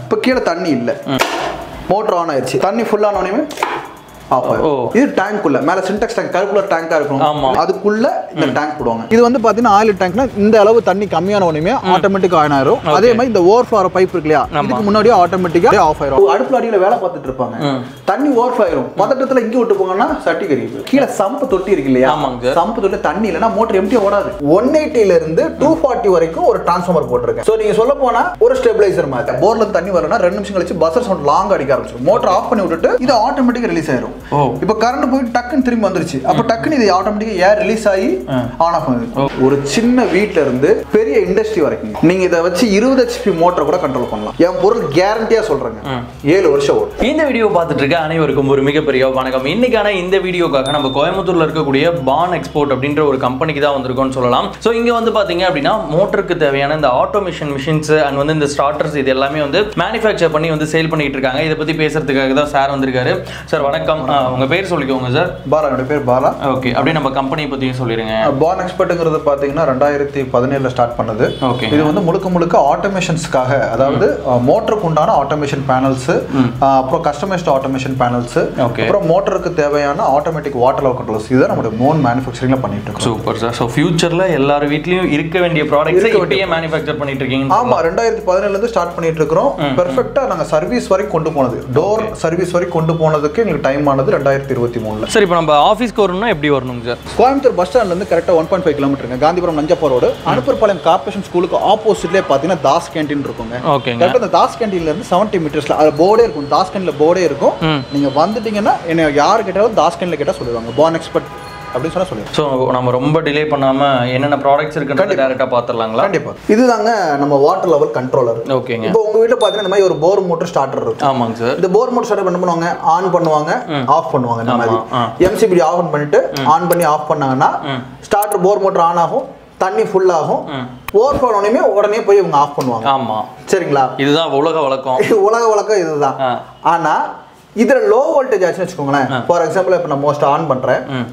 இப்போ கீழே தண்ணி இல்லை மோட்டர் ஆன் ஆயிடுச்சு தண்ணி ஃபுல் ஆனோடனே ஆஃப் ஓ. ஆகும் இது டேங்க் உள்ள மேல சின்டெக்ஸ் டேங்க் கருப்புலர் டேங்கா இருக்கும் ஆமா. அதுக்குள்ள இந்த டேங்க் போடுவாங்க இது வந்து பாத்தீங்கன்னா ஆயில் டேங்க்னா இந்த அளவு தண்ணி கம்மியான உடனே ஆட்டோமேட்டிக்கா ஆன் ஆயிரும் அதே மாதிரி இந்த ஓவர் ஃப்ளோ பைப் இருக்கு இல்லையா இதுக்கு முன்னாடியே ஆட்டோமேட்டிக்கா ஆஃப் ஆயிரும் அடுப்புல அடியில வேலை பார்த்துட்டு இருப்பாங்க தண்ணி ஓவர் ஆயிரும் பதட்டத்துல இங்க விட்டு போங்கன்னா சட்டி கறி கீழே சம்பு தொட்டி இருக்கு இல்லையா ஆமாங்க சார். சம்பு தொட்டி தண்ணி இல்லைன்னா மோட்டர் எம்டி ஓடாது ஒன் எயிட்டில இருந்து டூ ஃபார்ட்டி வரைக்கும் ஒரு டிரான்ஸ்ஃபார்மர் போட்டிருக்கேன் ஸோ நீங்க சொல்ல போனா ஒரு ஸ்டெபிளைசர் மாதிரி போர்ல இருந்து தண்ணி வரலன்னா ரெண்டு நிமிஷம் கழிச்சு பஸ்ஸர் சவுண்ட் லாங் அடிக்க ஆரம்பிச்சிடும் மோட்டர் ஆஃப் பண்ணி விட்டுட்டு இது ஆட்டோமேட்டிக்கா ரிலீஸ் ஆயிரும் ஓ. இப்போ கரண்ட் போயிட்டு டக்குன்னு திரும்பி வந்துருச்சு அப்போ டக்குன்னு இது ஆட்டோமேட்டிக்கா ஏர் ரிலீஸ் ஆகி ஆன் ஆஃப் ஆகுது ஒரு சின்ன வீட்ல இருந்து பெரிய இண்டஸ்ட்ரி வரைக்கும் நீங்க இதை வச்சு இருபது ஹெச்பி மோட்டர் கூட கண்ட்ரோல் பண்ணலாம் என் பொருள் கேரண்டியா சொல்றேங்க ஏழு வருஷம் ஓடும் இந்த வீடியோ பார்த்துட்டு இருக்க அனைவருக்கும் ஒரு மிகப்பெரிய வணக்கம் இன்னைக்கான இந்த வீடியோக்காக நம்ம கோயம்புத்தூர்ல இருக்கக்கூடிய பான் எக்ஸ்போர்ட் அப்படின்ற ஒரு கம்பெனிக்கு தான் வந்திருக்கோம்னு சொல்லலாம் ஸோ இங்க வந்து பாத்தீங்க அப்படின்னா மோட்டருக்கு தேவையான இந்த ஆட்டோமேஷன் மிஷின்ஸ் அண்ட் வந்து இந்த ஸ்டார்டர்ஸ் இது எல்லாமே வந்து மேனுஃபேக்சர் பண்ணி வந்து சேல் பண்ணிட்டு இருக்காங்க இதை பத்தி பேசுறதுக்காக தான் சார் வந்திருக்காரு சார் வணக்கம் அஹ், உங்க பேர் சொல்லிக்கோங்க சார் பாலா என்னோட பேர் பாலா ஓகே அப்படியே நம்ம கம்பெனியை பத்தியும் சொல்லிடுங்க பான் எக்ஸ்பர்ட்டுங்கிறது பார்த்தீங்கன்னா ரெண்டாயிரத்தி பதினேழுல ஸ்டார்ட் பண்ணது ஓகே இது வந்து முழுக்க முழுக்க ஆட்டோமேஷன்ஸ்க்காக அதாவது மோட்டருக்கு உண்டான ஆட்டோமேஷன் பேனல்ஸ் அப்புறம் கஸ்டமைஸ்டு ஆட்டோமேஷன் பேனல்ஸ் Okay. அப்புறம் மோட்டருக்கு தேவையான ஆட்டோமேட்டிக் வாட்டர் லெவல் கண்ட்ரோல்ஸ் இதுதான் நம்மளுடைய மோன் மேனுஃபேக்சரிங்ல பண்ணிட்டு இருக்கோம் சூப்பர் சார் ஸோ ஃபியூச்சர்ல எல்லார் வீட்லயும் இருக்க வேண்டிய ப்ராடக்ட்ஸ் இப்படியே மேனுஃபேக்சர் பண்ணிட்டு இருக்கீங்க ஆமா ரெண்டாயிரத்தி பதினேழுல இருந்து ஸ்டார்ட் பண்ணிட்டு இருக்கிறோம் பெர்ஃபெக்ட்டா நாங்க சர்வீஸ் வரைக்கும் கொண்டு போனது டோர் சர்வீஸ் வரைக்கும் கொண்டு போனதுக்கு எங்களுக்கு டைம் ஆனது ரெண்டாயிரத்தி இருபத்தி மூணுல சார் இப்போ நம்ம ஆஃபீஸ்க்கு வரணும்னா எப்படி வரணுங்க சார் கோயம்புத்தூர் பஸ் ஸ்டாண்ட்ல இருந்து கரெக்டா ஒன் பாயிண்ட் ஃபைவ் கிலோமீட்டருங்க காந்திபுரம் நஞ்சப்பா ரோடு அனுப்பர்பாளையம் கார்பரேஷன் ஸ்கூலுக்கு ஆப்போசிட்லேயே பார்த்தீங்கன்னா தாஸ் கேண்டீன் இருக்குங்க ஓகேங்க கரெக்டாக அந்த தாஸ் கேண்டீன்ல இருந்து செவன்ட்டி மீட்டர்ஸ்ல அது போர்டே இருக்கும் தாஸ் கேண்டீன்ல போர்டே இருக்கும் ம். நீங்க வந்துட்டீங்கன்னா என்ன யார் கேட்டாலும் தாஸ் கேண்டீன்ல கேட்டா சொல்லுவாங்க பான் எக்ஸ்பர்ட் அப்படின்னு சொன்னா சொல்லுவாங்க ஸோ நம்ம ரொம்ப டிலே பண்ணாம என்னென்ன ப்ராடக்ட்ஸ் இருக்குன்னு டேரெக்டாக பார்த்துடலாங்களா கண்டிப்பா இதுதாங்க நம்ம வாட்டர் லெவல் கண்ட்ரோலர் ஓகேங்க இப்போ உங்க வீட்டுல பாத்தீங்கன்னா இந்த மாதிரி ஒரு போர் மோட்டர் ஸ்டார்டர் இருக்கும் ஆமாங்க சார் இந்த போர் மோட்டர் ஸ்டார்ட் என்ன பண்ணுவாங்க ஆன் பண்ணுவாங்க ஆஃப் பண்ணுவாங்க இந்த மாதிரி ஆ. எம்சிபி ஆன் பண்ணிட்டு ஆன் பண்ணி ஆஃப் பண்ணாங்கன்னா ஸ்டார்டர் போர் மோட்டர் ஆன் ஆகும் தண்ணி ஃபுல் ஆகும் ஓவர் ஃப்ளோ உடனே உடனே போய் இவங்க ஆஃப் பண்ணுவாங்க ஆமா சரிங்களா இதுதான் உலக வழக்கம் இது உலக வழக்கம் இதுதான் ஆ. ஆனா இதுல லோ வோல்டேஜ் ஆச்சுன்னு வச்சுக்கோங்களேன் ஃபார் எக்ஸாம்பிள் இப்போ நான் மோஸ்ட் ஆன் பண்றேன் ம்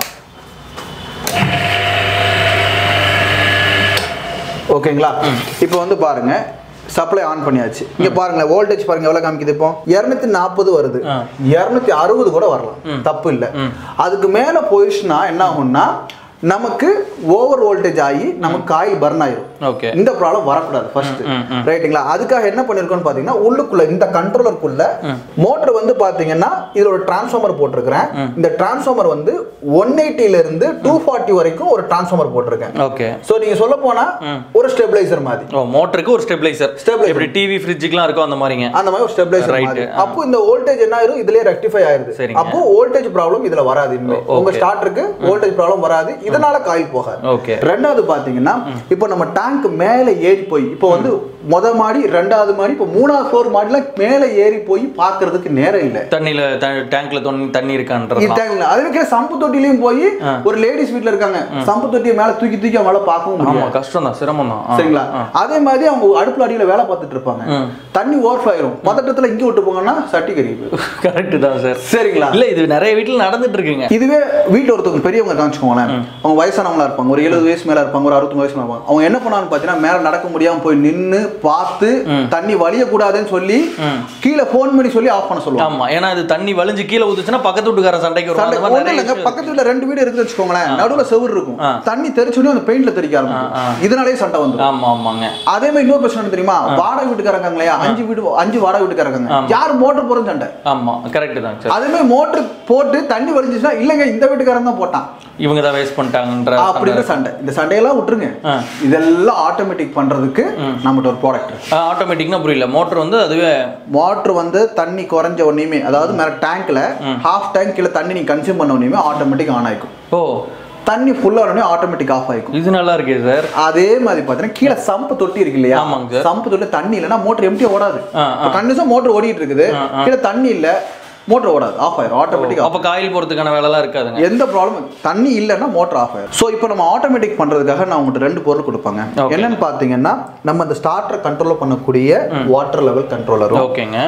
ஓகேங்களா இப்போ வந்து பாருங்க சப்ளை ஆன் பண்ணியாச்சு இங்க பாருங்களேன் வோல்டேஜ் பாருங்க எவ்வளவு காமிக்குது இப்போ இருநூத்தி நாற்பது வருது ஆ. இருநூத்தி அறுபது கூட வரலாம் தப்பு இல்ல அதுக்கு மேல போயிடுச்சுன்னா என்ன ஆகும்னா நமக்கு ஓவர் வோல்டேஜ் ஆகி நமக்கு காயில் பர்ன் ஆயிரும் ஓகே இந்த ப்ராப்ளம் வரக்கூடாது ஃபர்ஸ்ட் ம், ம். ரைட்டுங்களா அதுக்காக என்ன பண்ணிருக்கோம்னு பாத்தீங்கன்னா உள்ளுக்குள்ள இந்த கண்ட்ரோலருக்குள்ள மோட்டர் வந்து பாத்தீங்கன்னா இதுல ஒரு டிரான்ஸ்ஃபார்மர் போட்டிருக்கிறேன் இந்த டிரான்ஸ்ஃபார்மர் வந்து ஒன் எயிட்டில இருந்து டூ ஃபார்ட்டி வரைக்கும் ஒரு டிரான்ஸ்ஃபார்மர் போட்டிருக்கேன் ஓகே சோ நீங்க சொல்ல போனா ஒரு ஸ்டெபிளைசர் மாதிரி ஓ மோட்டருக்கு ஒரு ஸ்டெபிளைசர் Stabilizer. இப்படி டிவி ஃப்ரிட்ஜுக்குலாம் இருக்கும் அந்த மாதிரிங்க அந்த மாதிரி ஒரு ஸ்டெபிளைசர் Right. மாதிரி அப்போ இந்த வோல்டேஜ் என்ன ஆயிரும் இதுலயே ரெக்டிஃபை ஆயிருது சரிங்க. அப்போ வோல்டேஜ் ப்ராப்ளம் இதுல வராது இனிமே ஓ, உங்க okay. ஸ்டார்டருக்கு வோல்டேஜ் ப்ராப்ளம் வராது இதனால காயில் போகாது ஓகே ரெண்டாவது பாத்தீங்கன்னா இப்போ நம்ம டேங்க் மேல ஏறி போய் இப்போ வந்து முத மாடி ரெண்டாவது மாடி இப்போ மூணாவது ஃப்ளோர் மாடில மேல ஏறி போய் பார்க்கிறதுக்கு நேரம் இல்ல தண்ணியில த- டேங்க்ல தண்ணி தண்ணி இது இருக்கான்றது டேங்க்ல அதுவே சம்பு தொட்டிலையும் போய் ஒரு லேடிஸ் வீட்ல இருக்காங்க சம்பு தொட்டியை மேல தூக்கி தூக்கி அவங்களால பார்க்கவும் முடியாது ஆமா கஷ்டம் தான் சிரமம் தான் சரிங்களா அதே மாதிரி அவங்க அடுப்புல அடியில வேலை பார்த்துட்டு இருப்பாங்க ம். தண்ணி ஓவர் ஆயிரும் பதட்டத்துல இங்க விட்டு போங்கன்னா சட்டி கறி கரெக்ட் தான் சார் சரிங்களா இல்ல இது நிறைய வீட்டுல நடந்துட்டு இருக்குங்க இதுவே வீட்டில் ஒருத்தவங்க பெரியவங்க காமிச்சுக்கோங்களேன் அவங்க வயசானவங்களா இருப்பாங்க ஒரு எழுபது வயசு மேல இருப்பாங்க ஒரு அறுபத்தொம்பது வயசு மேல இருப்பாங்க அவங்க என்ன பண்ணான்னு பார்த்தீங்கன்னா மேல நடக்க முடியாம போய் நின்னு பார்த்து தண்ணி வலியக்கூடாதுன்னு சொல்லி கீழே ஃபோன் பண்ணி சொல்லி ஆஃப் பண்ண சொல்லுவாங்க ஆமா ஏன்னா இது தண்ணி வலிஞ்சு கீழே ஊத்துச்சுன்னா பக்கத்து வீட்டுக்கார சண்டைக்கு வரும் சண்டை அந்த மாதிரி ஒண்ணும் நிறைய இல்லைங்க issue பக்கத்து வீட்டுல ரெண்டு வீடு இருக்குன்னு வச்சுக்கோங்களேன் நடுவுல செவுரு இருக்கும் ஆ. தண்ணி தெரிச்சோடனே அந்த பெயிண்ட்ல தெறிக்க ஆ, ஆ. ஆரம்பிக்கும் இதனாலேயே சண்டை வந்துடும் ஆமா ஆமாங்க அதே மாதிரி இன்னொரு பிரச்சனை என்ன தெரியுமா வாடகை வீட்டுக்காரங்க இல்லையா அஞ்சு வீடு அஞ்சு வாடகை வீட்டுக்காரங்க யார் மோட்டர் போறது சண்டை ஆமா கரெக்ட் தான் சார் அதே மாதிரி மோட்டர் போட்டு தண்ணி வலிஞ்சிச்சுன்னா இல்லைங்க இந்த வீட்டுக்காரன் தான் போட்டான் இவங்க தான் வேஸ்ட் பண்ணிட்டாங்கன்ற அப்படின்ற சண்டை இந்த சண்டையெல்லாம் விட்டுருங்க ஆ. இதெல்லாம் ஆட்டோமேட்டிக் பண்றதுக்கு நம்மகிட்ட ஒரு ப்ராடக்ட் ஆட்டோமேட்டிக்னா புரியல மோட்டர் வந்து அதுவே மோட்டர் வந்து தண்ணி குறைஞ்ச உடனேயுமே அதாவது மேல டேங்க்ல ஹாஃப் டேங்க் கீழே தண்ணி நீ கன்சியூம் பண்ண உடனேயுமே ஆட்டோமேட்டிக் ஆன் ஆயிக்கும் ஓ தண்ணி ஃபுல்லா உடனே ஆட்டோமேட்டிக் ஆஃப் ஆயிக்கும் இது நல்லா இருக்கே சார் அதே மாதிரி பார்த்தீங்கன்னா கீழே சம்பு தொட்டி இருக்கு இல்லையா ஆமாங்க சார். சம்பு தொட்டி தண்ணி இல்லைன்னா மோட்டர் எம்டியா ஓடாது ஆ, ஆ. கண்டிப்பா மோட்டர் ஓடிட்டு இருக்குது கீழே தண்ணி இல்ல மோட்டர் ஓடாது ஆஃப் ஆயிரும் ஆட்டோமேட்டிக் அப்ப காயில் போறதுக்கான வேலைலாம் இருக்காதுங்க எந்த ப்ராப்ளம் தண்ணி இல்லைன்னா மோட்டர் ஆஃப் ஆயிரும் ஸோ இப்போ நம்ம ஆட்டோமேட்டிக் பண்றதுக்காக நான் உங்கள்கிட்ட ரெண்டு பொருள் கொடுப்பாங்க Okay. என்னன்னு பார்த்தீங்கன்னா நம்ம அந்த ஸ்டார்டர் கண்ட்ரோல் பண்ணக்கூடிய வாட்டர் லெவல் கண்ட்ரோலரும் ஓகேங்க டேங்க்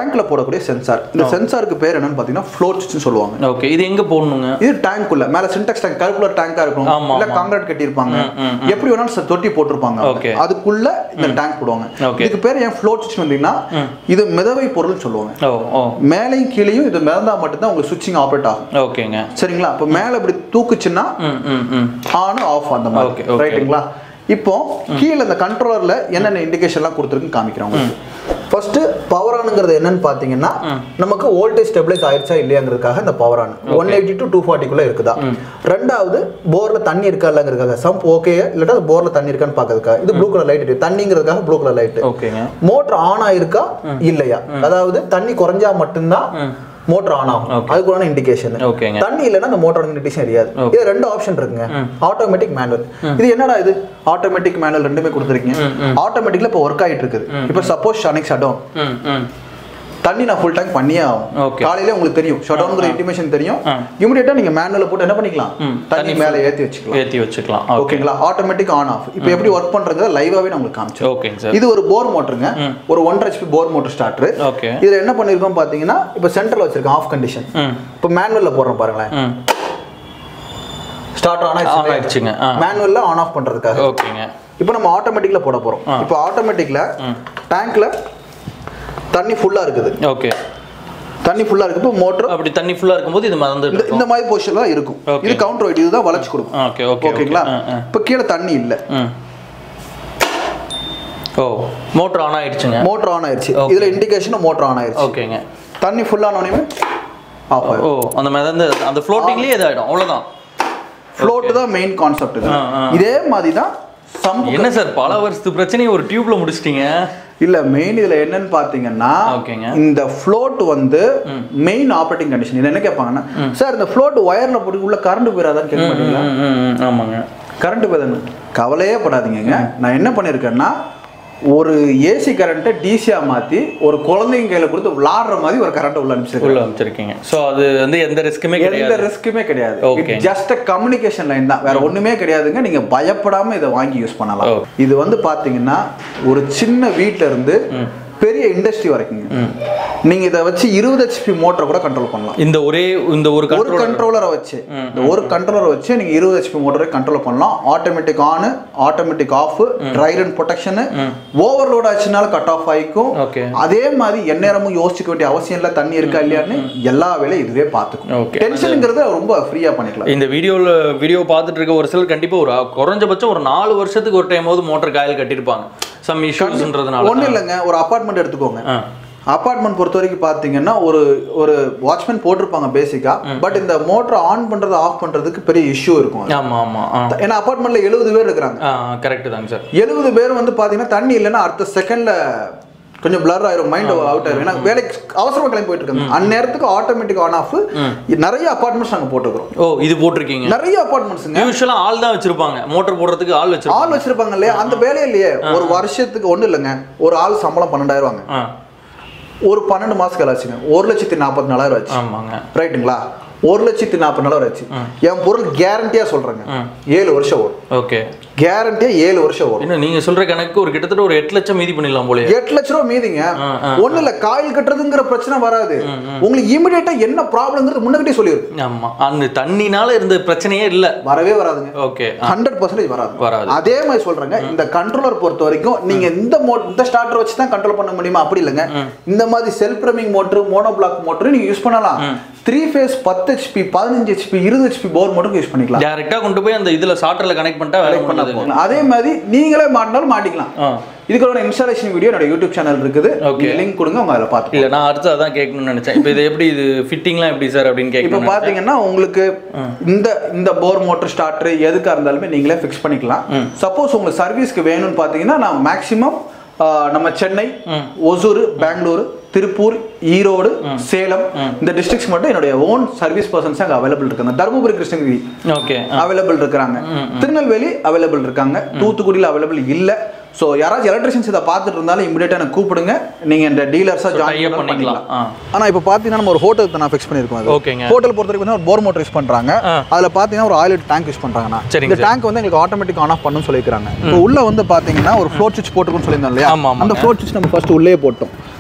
டேங்க்ல போடக்கூடிய சென்சார் இந்த சென்சாருக்கு பேர் என்னன்னு பார்த்தீங்கன்னா ஃப்ளோட் சுவிட்ச்னு சொல்லுவாங்க ஓகே இது எங்க போடணுங்க இது டேங்க் உள்ள மேல சின்டெக்ஸ் டேங்க் கருக்குலர் டேங்கா இருக்கும் ஆமா, இல்ல காங்கிரீட் கட்டியிருப்பாங்க எப்படி வேணாலும் ச- தொட்டி போட்டிருப்பாங்க Okay. அதுக்குள்ள இந்த டேங்க் போடுவாங்க Okay. இதுக்கு பேர் ஏன் ஃப்ளோட் சுவிட்ச் வந்தீங்கன்னா இது மிதவை பொருள்னு சொல்லுவாங்க ஓ ஓ மேலையும் கீழேயும் இது மிதந்தா மட்டும்தான் உங்களுக்கு சுவிட்சிங் ஆப்ரேட் ஆகும் ஓகேங்க சரிங்களா அப்போ மேல இப்படி தூக்குச்சுன்னா ம் ம் ம் ஆன் ஆஃப் அந்த Okay, மாதிரி okay. ரைட்டுங்களா இப்போ கீழே இந்த கண்ட்ரோலர்ல என்னென்ன இண்டிகேஷன்லாம் கொடுத்துருக்குன்னு காமிக்கிறேன் உங்களுக்கு ஃபர்ஸ்ட் பவர் ஆனுங்கிறது என்னன்னு பார்த்தீங்கன்னா நமக்கு வோல்டேஜ் ஸ்டெபிளைஸ் ஆயிடுச்சா இல்லையாங்கிறதுக்காக இந்த power on one eighty to two ஃபார்ட்டிக்குள்ள இருக்குதா ரெண்டாவது போர்ல தண்ணி இருக்கா இல்லைங்கிறதுக்காக சம்ப் ஓகே இல்லாட்டா போர்ல தண்ணி இருக்கான்னு பார்க்கறதுக்காக இது ப்ளூ கலர் லைட் தண்ணிங்கிறதுக்காக ப்ளூ கலர் லைட் ஓகேங்க மோட்டர் ஆன் ஆயிருக்கா இல்லையா அதாவது தண்ணி குறைஞ்சா மட்டும்தான் மோட்டர் ஆன் ஆகும் அதுக்குள்ள இண்டிகேஷன் ஓகேங்க தண்ணி இல்லைன்னா அந்த மோட்டர் இண்டிகேஷன் எரியாது இது ரெண்டு ஆப்ஷன் இருக்குங்க ஆட்டோமேட்டிக் மேனுவல் இது என்னடா இது ஆட்டோமேட்டிக் மேனுவல் ரெண்டுமே கொடுத்துருக்கீங்க ஆட்டோமேட்டிக்ல இப்போ ஒர்க் ஆயிட்டு இருக்குது இப்போ சப்போஸ் ஷனிக் ஷட் டவுன் ம் ம் தண்ணி நான் ஃபுல் டேங்க் பண்ணியே ஆகும் Okay. காலையில உங்களுக்கு தெரியும் ஷட் டவுன்ங்கிற இன்டிமேஷன் தெரியும் இமிடியேட்டா நீங்க மேனுவல் போட்டு என்ன பண்ணிக்கலாம் தண்ணி மேல ஏத்தி வச்சுக்கலாம் ஏற்றி வச்சுக்கலாம் ஓகே ஓகேங்களா ஆட்டோமேட்டிக் ஆன் ஆஃப் இப்போ எப்படி ஒர்க் பண்றதுங்க லைவாவே நான் உங்களுக்கு காமிச்சேன் ஓகேங்க சார் இது ஒரு போர் மோட்டருங்க ஒரு ஒன்றரை HP bore motor starter okay இதுல என்ன பண்ணிருக்கோம் பாத்தீங்கன்னா இப்போ சென்டர்ல வச்சிருக்கோம் ஆஃப் கண்டிஷன் ம் இப்போ மேனுவல்ல போடுறோம் பாருங்களேன் ம் ஸ்டார்ட் ஆன் ஆன் ஆயிடுச்சுங்க ஆ மேனுவல்ல ஆன் ஆஃப் பண்றதுக்காக ஓகேங்க இப்போ நம்ம ஆட்டோமேட்டிக்ல போட போறோம் இப்போ ஆட்டோமேட்டிக்ல டேங்க்ல தண்ணி ஃபுல்லா இருக்குது ஓகே தண்ணி ஃபுல்லா இருக்கு இப்போ மோட்டர் அப்படி தண்ணி ஃபுல்லாக இருக்கும்போது இது மறந்துட்டு இந்த இருக்கும் இந்த மாதிரி பொசிஷன்ல தான் இருக்கும் Okay. இது கவுண்டர் வெயிட் இதுதான் வளைச்சு கொடுக்கும் ஓகே ஓகே ஓகேங்களா ஆ ஆ இப்போ கீழே தண்ணி இல்ல ம் ஓ மோட்டர் ஆன் ஆயிடுச்சுங்க மோட்டர் ஆன் ஆயிருச்சு Okay. இதுல இண்டிகேஷன் மோட்டர் ஆன் ஆயிருச்சு ஓகேங்க தண்ணி ஃபுல்லா ஆனோடனே ஆஃப் ஆயிடும் ஓ அந்த மாதிரி அந்த அந்த ஃப்ளோட்டிங்லேயே இதாகிடும் அவ்வளோதான் ஃப்ளோட் தான் மெயின் கான்செப்ட் இது ஆ, ஆ. இதே மாதிரி தான் சம் என்ன சார் பல வருஷத்து பிரச்சனையை ஒரு டியூப்ல முடிச்சிட்டீங்க இல்ல மெயின் இதுல என்னன்னு பாத்தீங்கன்னா ஓகேங்க. இந்த ஃப்ளோட் வந்து மெயின் ஆப்ரேட்டிங் கண்டிஷன் இது என்ன கேட்பாங்கன்னா சார் இந்த ஃப்ளோட் ஒயர்ல போட்டு உள்ள கரண்ட் போயிடாதான்னு கேட்க மாட்டீங்களா ம், ம், ம், ஆமாங்க கரண்ட் போயிதானு கவலையே படாதீங்கங்க நான் என்ன பண்ணியிருக்கேன்னா ஒரு ஏசி கரண்ட்டை டிசியா மாத்தி ஒரு குழந்தைங்க கையில கொடுத்து விளாடுற மாதிரி ஒரு கரண்ட் உள்ள அனுப்பிச்சிருக்கேன் உள்ள அமைச்சிருக்கீங்க ஸோ அது வந்து எந்த ரிஸ்க்குமே எந்த கிடையாது ரிஸ்க்குமே கிடையாது Okay. ஜஸ்ட் கம்யூனிகேஷன் லைன் தான் வேற ஒண்ணுமே கிடையாதுங்க நீங்க பயப்படாம இதை வாங்கி யூஸ் பண்ணலாம் Oh. இது வந்து பாத்தீங்கன்னா ஒரு சின்ன வீட்ல இருந்து பெரிய இண்டஸ்ட்ரி வரைக்குங்க நீங்க இதை வச்சு இருபது ஹெச்பி மோட்டரை கூட கண்ட்ரோல் பண்ணலாம் இந்த ஒரே இந்த ஒரு ஒரு கண்ட்ரோல் கண்ட்ரோலரை வச்சு இந்த ஒரு கண்ட்ரோலரை வச்சு நீங்க இருபது ஹெச்பி மோட்டரை கண்ட்ரோல் பண்ணலாம் automatic on automatic off dry run protection overload ஆச்சுனாலும் கட் ஆஃப் ஆயிக்கும் ஓகே அதே மாதிரி எந்நேரமும் யோசிக்க வேண்டிய அவசியம் இல்லை தண்ணி இருக்கா இல்லையான்னு எல்லா வேலையும் இதுவே பார்த்துக்கும் Okay. டென்ஷனுங்கிறத ரொம்ப ஃப்ரீயா பண்ணிக்கலாம் இந்த வீடியோவில் வீடியோ பார்த்துட்டு இருக்க ஒரு சிலர் கண்டிப்பாக ஒரு குறைஞ்சபட்சம் ஒரு நாலு வருஷத்துக்கு ஒரு டைமாவது மோட்டர் காயில் கட்டியிருப்பாங்க சம் இஷ்யூஸ்ன்றதுனால ஒண்ணும் இல்லைங்க ஒரு அபார்ட்மெண்ட் எடுத்துக்கோங்க ஆ அபார்ட்மெண்ட் பொறுத்த வரைக்கும் பார்த்தீங்கன்னா ஒரு ஒரு வாட்ச்மேன் போட்டிருப்பாங்க பேசிக்கா பட் இந்த மோட்டரை ஆன் பண்றது ஆஃப் பண்றதுக்கு பெரிய இஷ்யூ இருக்கும் அது. ஆமாம் ஆமாம் ஆ ஏன்னா அபார்ட்மெண்ட்ல எழுபது பேர் இருக்கிறாங்க ஆ கரெக்டு தாங்க சார் எழுபது பேர் வந்து பாத்தீங்கன்னா தண்ணி இல்லைன்னா அடுத்த செகண்ட்ல கொஞ்சம் பிளர் ஆயிரும் மைண்ட் அவுட் ஆயிரும் ஏன்னா வேலைக்கு அவசரமா கிளம்பி போயிட்டு இருக்காங்க அந்நேரத்துக்கு ஆட்டோமேட்டிக் ஆன் ஆஃப் நிறைய அபார்ட்மெண்ட்ஸ் நாங்க போட்டுக்கிறோம் ஓ இது போட்டிருக்கீங்க நிறைய அபார்ட்மெண்ட்ஸுங்க யூஸ்வலாக ஆள் தான் வச்சிருப்பாங்க மோட்டர் போடுறதுக்கு ஆள் வச்சிருப்பாங்க ஆள் வச்சிருப்பாங்க இல்லையா அந்த வேலையே இல்லையே ஒரு வருஷத்துக்கு ஒண்ணும் இல்லைங்க ஒரு ஆள் சம்பளம் பன்னெண்டாயிரம் வாங்க ஆ ஒரு பன்னெண்டு மாசத்துக்கு ஆச்சுங்க ஒரு லட்சத்தி நாற்பத்தி நாலாயிரம் ஆச்சு ஆமாங்க ரைட்டுங்களா ஒரு லட்சத்தி நாற்பது நாளாக ஆச்சு என் பொருள் கேரண்டியா சொல்றேங்க ஏழு வருஷம் ஓடும் ஓகே கேரண்டியா ஏழு வருஷம் ஓடும் என்ன நீங்க சொல்ற கணக்கு ஒரு கிட்டத்தட்ட ஒரு எட்டு லட்சம் மீதி பண்ணிடலாம் போலயே எட்டு லட்ச ரூபா மீதிங்க ஒண்ணு இல்ல காயில் கட்டுறதுங்கிற பிரச்சனை வராது உங்களுக்கு இமிடியேட்டா என்ன ப்ராப்ளம்ங்கிறது முன்னாடியே சொல்லிடும் ஆமா அந்த தண்ணினால இருந்த பிரச்சனையே இல்ல வரவே வராதுங்க ஓகே ஹண்ட்ரட் பர்சன்டேஜ் வராது வராது அதே மாதிரி சொல்றேங்க இந்த கண்ட்ரோலர் பொறுத்த வரைக்கும் நீங்க இந்த மோ இந்த ஸ்டார்டர் வச்சு தான் கண்ட்ரோல் பண்ண முடியுமா அப்படி இல்லைங்க இந்த மாதிரி self priming motor monoblock motor நீங்க யூஸ் பண்ணலாம் த்ரீ ஃபேஸ் பத்து ஹெச்பி பதினஞ்சு ஹெச்பி இருபது ஹெச்பி போர் மோட்டருக்கு யூஸ் பண்ணிக்கலாம் டைரக்டா கொண்டு போய் அந்த இதுல சாட்டர்ல கனெக்ட் பண்ணிட்டா வேலை பண்ணா பண்ணாது போதும். அதே மாதிரி நீங்களே மாட்டினாலும் மாட்டிக்கலாம் ஆ இதுக்கான இன்ஸ்டாலேஷன் வீடியோ என்னோட யூடியூப் சேனல் இருக்குது Okay. லிங்க் கொடுங்க உங்க அதில் பார்த்து இல்ல நான் அடுத்து அதான் கேட்கணும்னு நினைச்சேன் இப்போ இது எப்படி இது ஃபிட்டிங்லாம் எப்படி சார் அப்படின்னு இப்போ கேட்கணும் பாத்தீங்கன்னா உங்களுக்கு இந்த இந்த போர் மோட்டர் ஸ்டார்டர் எதுக்கா இருந்தாலுமே நீங்களே ஃபிக்ஸ் பண்ணிக்கலாம் சப்போஸ் உங்களுக்கு சர்வீஸ்க்கு வேணும்னு பாத்தீங்கன்னா நான் மேக்ஸிமம் நம்ம சென்னை ஒசூர் பெங்களூர் திருப்பூர் ஈரோடு சேலம் இந்த டிஸ்ட்ரிக்ஸ் மட்டும் என்னுடைய ஓன் சர்வீஸ் பர்சன்ஸ் அங்கே அவைலபிள் இருக்காங்க தருமபுரி கிருஷ்ணகிரி ஓகே அவைலபிள் இருக்கிறாங்க திருநெல்வேலி அவைலபிள் இருக்காங்க தூத்துக்குடியில் அவைலபிள் இல்லை ஸோ யாராச்சும் எலக்ட்ரிஷியன்ஸ் இதை பார்த்துட்டு இருந்தாலும் இமீடியட்டாக எனக்கு கூப்பிடுங்க நீங்கள் இந்த டீலர்ஸாக tie up ஜாயின் பண்ணிக்கலாம். பண்ணிக்கலாம் ஆ. ஆனால் இப்போ பார்த்தீங்கன்னா நம்ம ஒரு ஹோட்டலுக்கு நான் ஃபிக்ஸ் பண்ணியிருக்கோம் அது ஓகேங்க ஹோட்டல் பொறுத்த வரைக்கும் வந்து ஒரு போர் மோட்டர் யூஸ் பண்றாங்க ஆ. அதுல பாத்தீங்கன்னா ஒரு ஆயில் டேங்க் யூஸ் பண்றாங்கண்ணா சரிங்க இந்த டேங்க் வந்து எங்களுக்கு ஆட்டோமேட்டிக் ஆன் ஆஃப் பண்ணுன்னு சொல்லியிருக்காங்க இப்போ உள்ள வந்து பாத்தீங்கன்னா ஒரு ஃப்ளோட் சுவிட்ச் போட்டுருக்குன்னு சொல்லியிருந்தோம் இல்லையா ஆமா, ஆமாங்க. அந்த ஃப்ளோட் சுவிட்ச் நம்ம ஃபர்ஸ்ட் உள்ளே போட்டோம்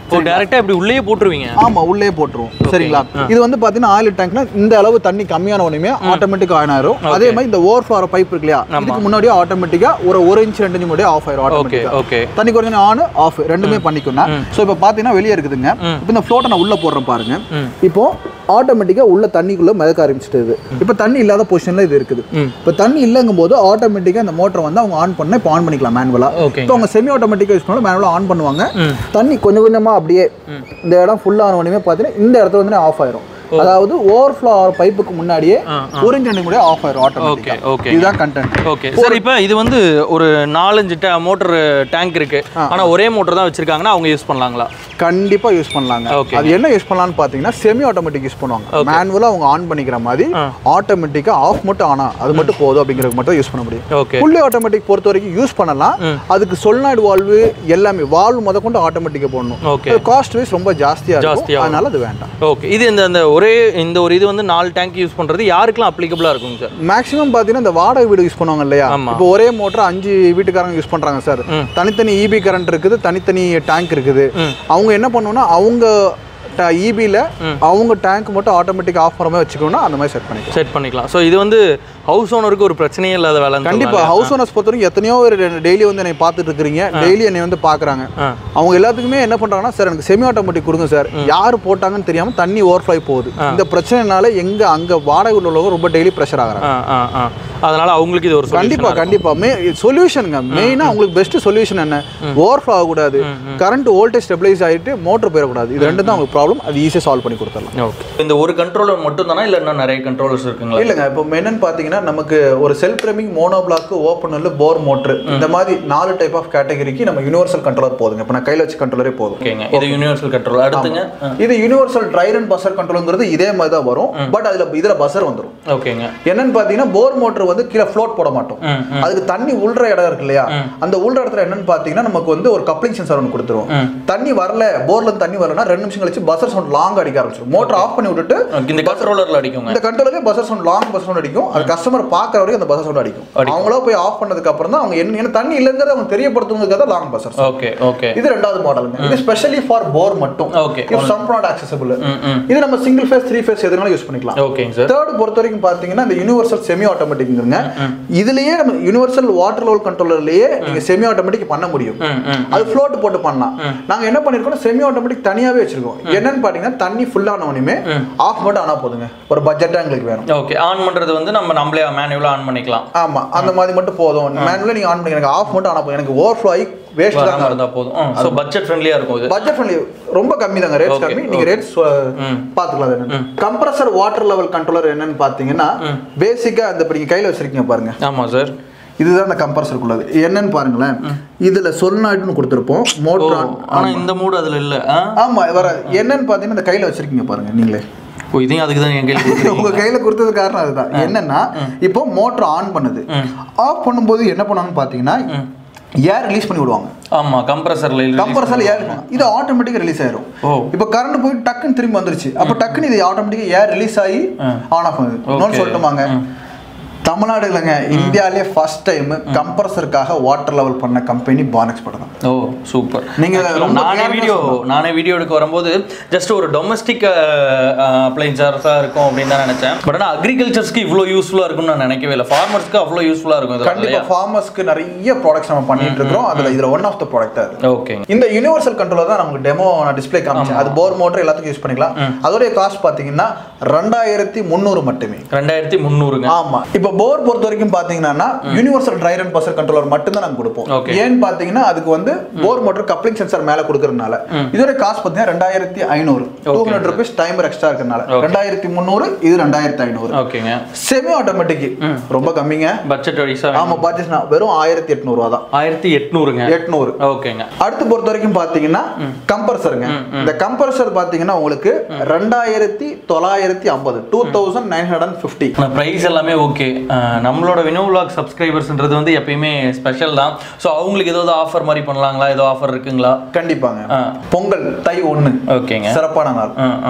ஓ டேரெக்டாக இப்படி உள்ளே போட்டுருவீங்க ஆமா உள்ளே போட்டுருவோம் சரிங்களா இது வந்து பாத்தீங்கன்னா ஆயில் டேங்க்னா இந்த அளவு தண்ணி கம்மியான உடனே ஆட்டோமேட்டிக் ஆன் ஆயிரும் அதே மாதிரி இந்த ஓவர் ஃப்ளோர் பைப் இருக்கு இல்லையா இதுக்கு முன்னாடியே ஆட்டோமேட்டிக்கா ஒரு ஒரு இன்ச் ரெண்டு இன்ச் முன்னாடியே ஆஃப் ஆயிரும் ஓகே ஆட்டோமேட்டிக்கா ஓகே தண்ணி குறைஞ்ச ஆன் ஆஃப் ரெண்டுமே பண்ணிக்கணும் ஸோ இப்போ பார்த்தீங்கன்னா வெளியே இருக்குதுங்க இப்போ இந்த ஃப்ளோட்டை நான் உள்ள போடுறேன் பாருங்க ம். இப்போ ஆட்டோமேட்டிக்காக உள்ள தண்ணிக்குள்ள மிதக்க ஆரம்பிச்சிட்டு இப்போ தண்ணி இல்லாத பொசிஷன்ல இது இருக்குது ம். இப்போ தண்ணி இல்லைங்கும் போது ஆட்டோமேட்டிக்காக இந்த மோட்டரை வந்து அவங்க ஆன் பண்ண இப்போ ஆன் பண்ணிக்கலாம் மேனுவலா ஓகே இப்போ அவங்க செமி ஆட்டோமேட்டிக்காக யூஸ் பண்ணாலும் மேனுவலாக ஆன் பண்ணுவாங்க ம். தண்ணி கொஞ்சம் கொஞ்சமா அப்படியே இந்த இடம் ஃபுல்லாக ஆன உடனே பார்த்தீங்கன்னா இந்த இடத்துல வந்து ஆஃப் ஆயிரும் அதாவது ஓவர்ஃப்ளோ ஆகிற பைப்புக்கு முன்னாடியே ஆ, ஒரு இன்ச் ரெண்டு கூட ஆஃப் ஆயிரும் ஓகே ஆட்டோமேட்டிக்காக ஓகே இதுதான் கண்டென்ட் ஓகே சார் இப்போ இது வந்து ஒரு நாலஞ்சு மோட்டர் டேங்க் இருக்கு ஆனா ஒரே மோட்டர் தான் வச்சிருக்காங்கன்னா அவங்க யூஸ் பண்ணலாங்களா கண்டிப்பா யூஸ் பண்ணலாங்க Okay. அது என்ன யூஸ் பண்ணலாம்னு பாத்தீங்கன்னா செமி ஆட்டோமேட்டிக் யூஸ் பண்ணுவாங்க மேனுவலா அவங்க ஆன் பண்ணிக்கிற மாதிரி ஆ. ஆட்டோமேட்டிக்கா ஆஃப் மட்டும் ஆனா அது மட்டும் போதும் அப்படிங்கிறது மட்டும் யூஸ் பண்ண முடியும் ஓகே ஃபுல்லி ஆட்டோமேட்டிக் பொறுத்த வரைக்கும் யூஸ் பண்ணலாம் ம். அதுக்கு சொல்நாடு வால்வு எல்லாமே வால்வு முத கொண்டு ஆட்டோமேட்டிக்கா போடணும் ஓகே காஸ்ட் வைஸ் ரொம்ப ஜாஸ்தியா ஜாஸ்தியா இருக்கும் அதனால அது வேண்டாம் ஓகே இது இந்த அந்த ஒரே இந்த ஒரு இது வந்து நாலு டேங்க் யூஸ் பண்றது யாருக்கெல்லாம் அப்ளிகபிளா இருக்குங்க சார் மேக்ஸிமம் பார்த்தீங்கன்னா இந்த வாடகை வீடு யூஸ் பண்ணுவாங்க இல்லையா ஆமா. இப்போ ஒரே மோட்டர் அஞ்சு வீட்டுக்காரங்க யூஸ் பண்றாங்க சார் ம். தனித்தனி இபி கரண்ட் இருக்குது தனித்தனி டேங்க் இருக்குது ம். அவங்க என்ன பண்ணுவோம்னா அவங்க இபியில் அவங்க டேங்க் மட்டும் ஆட்டோமேட்டிக் ஆஃப் பண்ண மாதிரி வச்சுக்கணும்னா அந்த மாதிரி செட் பண்ணிக்கலாம் செட் பண்ணிக்கலாம் ஸோ இது வந்து ஹவுஸ் ஓனருக்கு ஒரு பிரச்சனையே இல்லாத வேலை கண்டிப்பா ஹவுஸ் ஓனர்ஸ் பொறுத்த வரைக்கும் எத்தனையோ ஒரு டெய்லி வந்து என்னை பார்த்துட்டு இருக்கிறீங்க டெய்லி என்னை வந்து பார்க்குறாங்க ஆ. அவங்க எல்லாத்துக்குமே என்ன பண்றாங்கன்னா சார் எனக்கு செமி ஆட்டோமேட்டிக் கொடுங்க சார் யார் போட்டாங்கன்னு தெரியாம தண்ணி ஓவர்ஃப்ளை போகுது இந்த பிரச்சனைனால எங்க அங்க வாடகை உள்ளவங்க ரொம்ப டெய்லி ப்ரெஷர் ஆகுறாங்க ஆ ஆ ஆ அதனால அவங்களுக்கு இது ஒரு solution கண்டிப்பா ஆ இருக்கும். கண்டிப்பா மே சொல்யூஷனுங்க மெயினா உங்களுக்கு பெஸ்ட் சொல்யூஷன் என்ன ஓவர்ஃப்ளோ ஆகக்கூடாது கரண்ட் வோல்டேஜ் ஸ்டெபிளைஸ் ஆயிட்டு மோட்டர் போயிடக்கூடாது இது ரெண்டு தான் உங்களுக்கு ப்ராப்ளம் அது ஈஸியாக சால்வ் பண்ணி கொடுத்துடலாம் ஓகே இந்த ஒரு கண்ட்ரோலர் மட்டும் தானா இல்லை இன்னும் நிறைய கண்ட்ரோலர்ஸ் இருக்குங்களா இல்லைங்க இப்போ என்னன்னு பார்த்தீங்கன்னா நமக்கு ஒரு செல்ஃப் ரமிங் மோனோ பிளாக் ஓப்பனர்ல போர் மோட்டர் இந்த மாதிரி நாலு டைப் ஆஃப் கேட்டகரிக்கு நம்ம யூனிவர்சல் கண்ட்ரோலர் போதுங்க இப்போ நான் கையில் வச்சு கண்ட்ரோலரே போதும் ஓகேங்க இது யூனிவர்சல் கண்ட்ரோல் அடுத்துங்க ஆ, இது யூனிவர்சல் ட்ரைர் அண்ட் பஸ்ஸர் கண்ட்ரோலுங்கிறது இதே மாதிரி தான் வரும் பட் அதுல இதுல பஸ்ஸர் வந்துரும் ஓகேங்க என்னன்னு பார்த்தீங்கன்னா போர் மோட்டர் வந்து கீழே ஃப்ளோட் போட மாட்டோம் ம் ம் அதுக்கு தண்ணி உள்ற இடம் இருக்கு இல்லையா அந்த உள்ற இடத்துல என்னன்னு பார்த்தீங்கன்னா நமக்கு வந்து ஒரு கப்ளிங் சென்சார் ஒன்று கொடுத்துருவோம் ம். தண்ணி வரல போர்ல இருந்து தண்ணி வரலன்னா ரெண்டு நிமிஷம் கழிச்சு பஸ்ஸர் சவுண்ட் லாங் அடிக்க ஆரம்பிச்சிடும் மோட்டர் ஆஃப் பண்ணி விட்டுட்டு ஓகே, இந்த கண்ட்ரோலர்ல அடிக்குங்க இந்த கண்ட்ரோலே buzzer sound long buzz sound அடிக்கும் அது கஸ்டமர் பார்க்குற வரைக்கும் அந்த பஸ்ஸர் சவுண்ட் அடிக்கும் அவங்களா போய் ஆஃப் பண்ணதுக்கு அப்புறம் தான் அவங்க என்ன ஏன்னா தண்ணி இல்லைங்கிறத அவங்க தெரியப்படுத்துவதுக்காக லாங் பஸ்ஸர் ஓகே ஓகே இது ரெண்டாவது மாடலுங்க இது ஸ்பெஷலி ஃபார் போர் மட்டும் Okay. If some not accessible ம் ம் இது நம்ம சிங்கிள் ஃபேஸ் த்ரீ ஃபேஸ் எதுனாலும் யூஸ் பண்ணிக்கலாம் ஓகேங்க சார் தேர்ட் பொறுத்த வரைக்கும் பார்த்தீங்கன்னா இந்த யூனிவர்சல் செமி ஆட்டோமேட்டிக்ங்க இதுலயே நம்ம யூனிவர்சல் வாட்டர் லெவல் கண்ட்ரோலர்லயே நீங்க செமி ஆட்டோமேட்டிக் பண்ண முடியும் ம் ம் அது ஃப்ளோட் போட்டு பண்ணலாம் நாங்க என்ன பண்ணிருக்கோம் செமி ஆட்டோமேட்டிக் தனியாவே வச்சிருக்கோம் என்னன்னு பாத்தீங்கன்னா தண்ணி ஃபுல் ஆனவனுமே ஆஃப் மட்டும் ஆனா போதுங்க ஒரு பட்ஜெட்டா எங்களுக்கு வேணும் ஓகே ஆன் பண்றது வந்து நம்ம நம்மளே மேனுவலா ஆன் பண்ணிக்கலாம் ஆமா அந்த மாதிரி மட்டும் போதும் மேனுவலா நீங்க ஆன் பண்ணி எனக்கு ஆஃப் மட்டும் ஆனா போதும் எனக்கு ஓவர் ஆகி வேஸ்ட் வராம தான் இருந்தா போதும் ஸோ பட்ஜெட் ஃப்ரெண்ட்லியா இருக்கும் இது பட்ஜெட் ஃப்ரெண்ட்லி ரொம்ப கம்மி தாங்க ரேட்ஸ் கம்மி நீங்க ரேட்ஸ் ம். பாத்துக்கலாம் அது என்னன்னு கம்ப்ரஸர் வாட்டர் லெவல் கண்ட்ரோலர் என்னன்னு பாத்தீங்கன்னா பேசிக்கா அந்த இப்ப நீங்க கையில வச்சிருக்கீங்க பாருங்க ஆமா சார் இதுதான் அந்த கம்ப்ரஸருக்குள்ளது என்னன்னு பாருங்களேன் இதுல சொல்நாய்டுன்னு கொடுத்துருப்போம் மோட்டர் ஆனா இந்த மூடு அதுல இல்ல ஆ? ஆமா வர என்னன்னு பாத்தீங்கன்னா இந்த கையில வச்சிருக்கீங்க பாருங்க நீங்களே ஓ இதையும் அதுக்கு தான் என் கையில் கொடுக்குறீங்க உங்க கையில கொடுத்தது காரணம் அதுதான் என்னன்னா இப்போ மோட்டர் ஆன் பண்ணுது ஆஃப் பண்ணும்போது என்ன பண்ணுவாங்கன்னு பாத்தீங்கன்னா ஏர் ரிலீஸ் பண்ணி விடுவாங்க ஆமா கம்ப்ரஸர்ல கம்ப்ரஸர்ல ஏர் இது ஆட்டோமேட்டிக்கா ரிலீஸ் ஆயிரும் ஓ இப்போ கரண்ட் போய் டக்குன்னு திரும்பி வந்துருச்சு அப்போ டக்குன்னு இது ஆட்டோமேட்டிக்கா ஏர் ரிலீஸ் ஆகி ஆன் ஆஃப் ஆகுது இன்னொன்று சொல்லட்டுமாங்க தமிழ்நாடு இல்லைங்க இந்தியாவிலே ஃபர்ஸ்ட் டைம் கம்ப்ரஸருக்காக வாட்டர் லெவல் பண்ண கம்பெனி பானக்ஸ் படம் தான் ஓ சூப்பர் நீங்க ரொம்ப நானே clear-ஆ வீடியோ நானே வீடியோ எடுக்க வரும்போது ஜஸ்ட் ஒரு டொமஸ்டிக் அப்ளைன்சர்ஸாக இருக்கும் அப்படின்னு தான் நினைச்சேன் பட் ஆனால் அக்ரிகல்ச்சர்ஸ்க்கு இவ்வளோ யூஸ்ஃபுல்லாக இருக்கும்னு நான் நினைக்கவே இல்லை ஃபார்மர்ஸ்க்கு அவ்வளோ யூஸ்ஃபுல்லாக இருக்கும் இது கண்டிப்பா ஃபார்மர்ஸ்க்கு நிறைய ப்ராடக்ட்ஸ் நம்ம பண்ணிட்டு இருக்கிறோம் அதுல இதுல ஒன் ஆஃப் த ப்ராடக்ட் அது ஓகேங்க இந்த யூனிவர்சல் கண்ட்ரோலர் தான் நமக்கு டெமோ நான் டிஸ்ப்ளே காமிச்சேன் அது போர் மோட்டர் எல்லாத்துக்கும் யூஸ் பண்ணிக்கலாம் அதோடைய காஸ்ட் பாத்தீங்கன்னா ரெண்டாயிரத்தி முந்நூறு மட்டுமே ரெண்டாயிரத்தி முந்நூறுங்க ஆமா இப்போ போர் பொறுத்த வரைக்கும் பாத்தீங்கன்னா universal drier and buzzer controller மட்டும் தான் நாங்க கொடுப்போம் Okay. ஏன்னு பாத்தீங்கன்னா அதுக்கு வந்து போர் மோட்டர் கப்ளிங் சென்சார் மேல கொடுக்கறதுனால இதோட காஸ்ட் பாத்தீங்கன்னா ரெண்டாயிரத்தி ஐநூறு two hundred rupees timer extra இருக்கறனால ரெண்டாயிரத்தி முந்நூறு இது ரெண்டாயிரத்தி ஐநூறு ஓகேங்க செமி ஆட்டோமேட்டிக் ரொம்ப கம்மிங்க பட்ஜெட் வைஸாக ஆமா பாத்தீங்கன்னா வெறும் ஆயிரத்தி எட்நூறு ரூபா தான் ஆயிரத்தி எட்நூறுங்க எட்நூறு ஓகேங்க அடுத்து பொறுத்த வரைக்கும் பாத்தீங்கன்னா கம்ப்ரஸருங்க இந்த கம்ப்ரஸர் பாத்தீங்கன்னா உங்களுக்கு ரெண்டாயிரத்தி தொள்ளாயிரத்தி ஐம்பது two thousand nine hundred and fifty ஆனால் ப்ரைஸ் எல்லாமே ஓகே நம்மளோட வினோவ்லாக் சப்ஸ்கிரைபர்ஸ்ன்றது வந்து எப்பயுமே ஸ்பெஷல் தான் ஸோ அவங்களுக்கு ஏதாவது ஆஃபர் மாதிரி பண்ணலாங்களா ஏதோ ஆஃபர் இருக்குங்களா கண்டிப்பாங்க ஆ. பொங்கல் தை ஒண்ணு ஓகேங்க சிறப்பான நாள் ஆ ஆ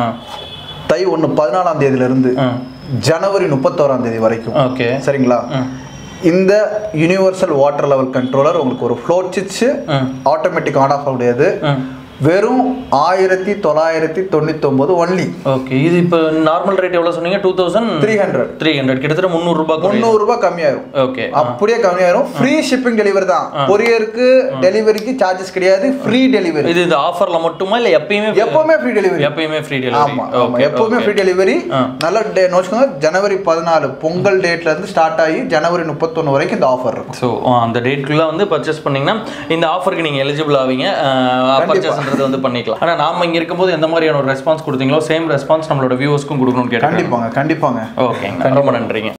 தை ஒண்ணு பதினாலாம் தேதியில இருந்து ஆ ஜனவரி முப்பத்தோராம் தேதி வரைக்கும் ஓகே சரிங்களா இந்த யூனிவர்சல் வாட்டர் லெவல் கண்ட்ரோலர் உங்களுக்கு ஒரு ஃப்ளோட் சுவிட்ச் ம். ஆட்டோமேட்டிக் ஆன் ஆஃப் முடியாது ம் வெறும் ஆயிரத்தி தொள்ளாயிரத்தி தொண்ணூத்தொன்பது ஒன்லி ஓகே இது இப்போ நார்மல் ரேட் எவ்வளோ சொன்னீங்க two thousand three hundred three hundred கிட்டத்தட்ட முந்நூறுரூபா முந்நூறு ரூபாய் கம்மியாயிரும் ஓகே அப்படியே கம்மியாயிரும் ஃப்ரீ ஷிப்பிங் டெலிவரி தான் கொரியருக்கு டெலிவரிக்கு சார்ஜஸ் கிடையாது ஃப்ரீ டெலிவரி இது இந்த ஆஃபர்ல மட்டுமா இல்லை எப்பயுமே எப்பவுமே ஃப்ரீ டெலிவரி எப்பயுமே ஃப்ரீ டெலிவரி ஆமா ஆமா எப்பவுமே ஃப்ரீ டெலிவரி நல்ல டே நோச்சுக்கோங்க ஜனவரி பதினாலு பொங்கல் டேட்ல இருந்து ஸ்டார்ட் ஆகி ஜனவரி முப்பத்தொன்னு வரைக்கும் இந்த ஆஃபர் இருக்கும் ஸோ அந்த டேட்குள்ள வந்து பர்ச்சேஸ் பண்ணீங்கன்னா இந்த ஆஃபருக்கு நீங்கள் எலிஜிபிள் ஆவீங்க பர்ச்சேஸ்ன்றது வந்து பண்ணிக்கலாம் ஆனால் நாம இங்கே இருக்கும்போது எந்த மாதிரியான ஒரு ரெஸ்பான்ஸ் கொடுத்தீங்களோ சேம் ரெஸ்பான்ஸ் நம்மளோட வியூவர்ஸ்க்கும் கொடுக்கணும்னு கேட்டேன் கண்டிப்பாங்க கண்டிப்பாங்க ஓகேங்க ரொம்ப நன்றிங்க